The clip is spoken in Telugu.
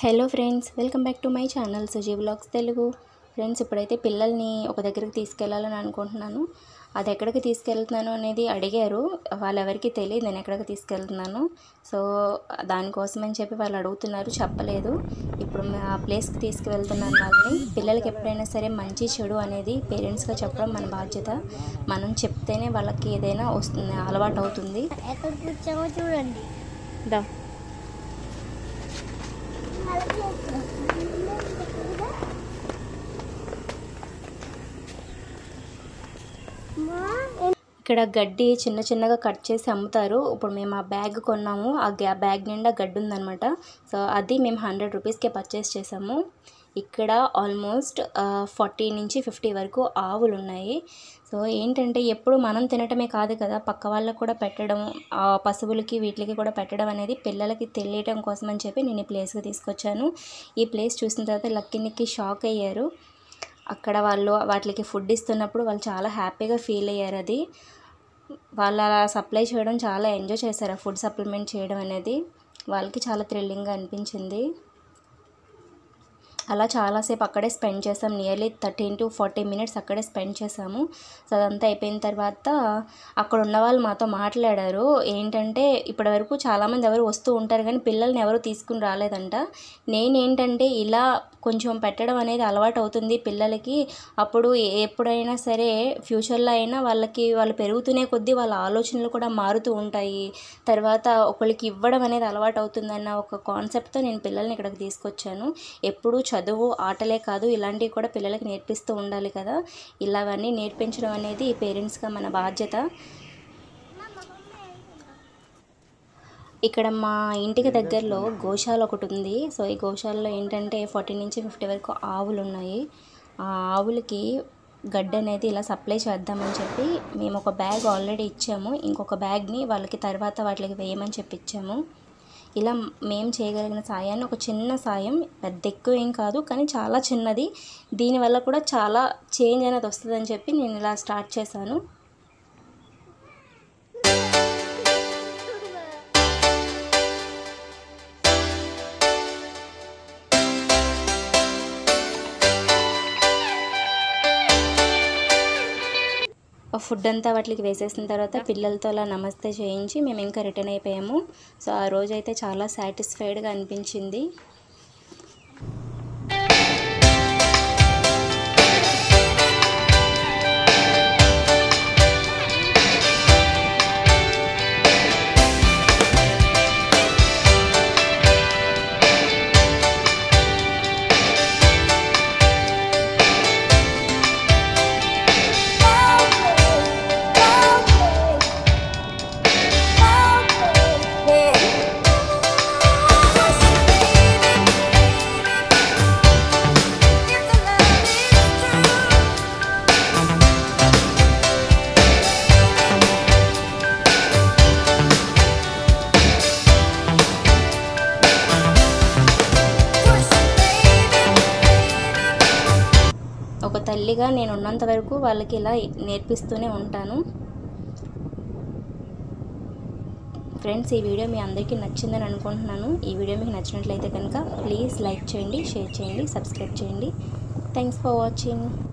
hello friends welcome back to my channel Suji blogs Telugu friends ఇప్పుడైతే పిల్లల్ని ఒక దగ్గరికి తీసుకెళ్ళాలని అనుకుంటున్నాను అది ఎక్కడికి తీసుకెళ్తున్నాను అనేది అడిగారు వాళ్ళెవరికి తెలియదు నేను ఎక్కడికి తీసుకెళ్తున్నాను సో దానికోసం అని చెప్పి వాళ్ళు అడుగుతున్నారు చెప్పలేదు ఇప్పుడు మే- ఆ ప్లేస్కి తీసుకువెళ్తున్నాను వాళ్ళని పిల్లలకి ఎప్పుడైనా సరే మంచి చెడు అనేది పేరెంట్స్గా చెప్పడం మన బాధ్యత మనం చెప్తేనే వాళ్ళకి ఏదైనా వస్తుంది అలవాటు అవుతుంది ఎక్కడ కూర్చోమో చూడండి దా ఇక్కడ గడ్డి చిన్న చిన్నగా కట్ చేసి అమ్ముతారు ఇప్పుడు మేము ఆ బ్యాగ్ కొన్నాము ఆ గ్యా బ్యాగ్ నిండా గడ్డి ఉందన్నమాట సో అది మేము హండ్రెడ్ రూపీస్కే పర్చేస్ చేసాము ఇక్కడ ఆల్మోస్ట్ ఫార్టీ నుంచి ఫిఫ్టీ వరకు ఆవులు ఉన్నాయి సో ఏంటంటే ఎప్పుడు మనం తినటమే కాదు కదా పక్క వాళ్ళకు కూడా పెట్టడం ఆ పశువులకి వీటికి కూడా పెట్టడం అనేది పిల్లలకి తెలియటం కోసం అని చెప్పి నేను ఈ ప్లేస్కి తీసుకొచ్చాను ఈ ప్లేస్ చూసిన తర్వాత లక్కినికి షాక్ అయ్యారు అక్కడ వాళ్ళు వాటికి ఫుడ్ ఇస్తున్నప్పుడు వాళ్ళు చాలా హ్యాపీగా ఫీల్ అయ్యారు అది వాళ్ళు అలా సప్లై చేయడం చాలా ఎంజాయ్ చేశారు ఆ ఫుడ్ సప్లిమెంట్ చేయడం అనేది వాళ్ళకి చాలా థ్రిల్లింగ్గా అనిపించింది అలా చాలాసేపు అక్కడే స్పెండ్ చేసాం nearly thirteen to forty minutes అక్కడే స్పెండ్ చేసాము సో అదంతా అయిపోయిన తర్వాత అక్కడ ఉన్న వాళ్ళు మాతో మాట్లాడారు ఏంటంటే ఇప్పటివరకు చాలామంది ఎవరు వస్తూ ఉంటారు కానీ పిల్లల్ని ఎవరు తీసుకుని రాలేదంట నేనేంటంటే ఇలా కొంచెం పెట్టడం అనేది అలవాటు అవుతుంది పిల్లలకి అప్పుడు ఎప్పుడైనా సరే ఫ్యూచర్లో అయినా వాళ్ళకి వాళ్ళు పెరుగుతూనే కొద్దీ వాళ్ళ ఆలోచనలు కూడా మారుతూ ఉంటాయి తర్వాత ఒకరికి ఇవ్వడం అనేది అలవాటు అవుతుందన్న ఒక కాన్సెప్ట్తో నేను పిల్లల్ని ఇక్కడికి తీసుకొచ్చాను ఎప్పుడూ చదువు ఆటలే కాదు ఇలాంటివి కూడా పిల్లలకి నేర్పిస్తూ ఉండాలి కదా ఇలావన్నీ నేర్పించడం అనేది పేరెంట్స్గా మన బాధ్యత ఇక్కడ మా ఇంటికి దగ్గరలో గోశాల ఒకటి ఉంది సో ఈ గోశాలలో ఏంటంటే ఫార్టీ నుంచి ఫిఫ్టీ వరకు ఆవులు ఉన్నాయి ఆ ఆవులకి గడ్డి అనేది ఇలా సప్లై చేద్దామని చెప్పి మేము ఒక బ్యాగ్ ఆల్రెడీ ఇచ్చాము ఇంకొక బ్యాగ్ని వాళ్ళకి తర్వాత వాటికి వేయమని చెప్పి ఇచ్చాము ఇలా మేము చేయగలిగిన సాయాన్ని ఒక చిన్న సాయం పెద్ద ఎక్కువ ఏం కాదు కానీ చాలా చిన్నది దీనివల్ల కూడా చాలా చేంజ్ అనేది వస్తుందని చెప్పి నేను ఇలా స్టార్ట్ చేశాను ఫుడ్ అంతా వాటికి వేసేసిన తర్వాత పిల్లలతో అలా నమస్తే చేయించి మేము ఇంకా రిటర్న్ అయిపోయాము సో ఆ రోజు అయితే చాలా సాటిస్ఫైడ్గా అనిపించింది ఒక తల్లిగా నేను ఉన్నంత వరకు వాళ్ళకి ఇలా నేర్పిస్తూనే ఉంటాను ఫ్రెండ్స్ ఈ వీడియో మీ అందరికీ నచ్చిందని అనుకుంటున్నాను ఈ వీడియో మీకు నచ్చినట్లయితే కనుక ప్లీజ్ లైక్ చేయండి షేర్ చేయండి సబ్స్క్రైబ్ చేయండి థ్యాంక్స్ ఫర్ వాచింగ్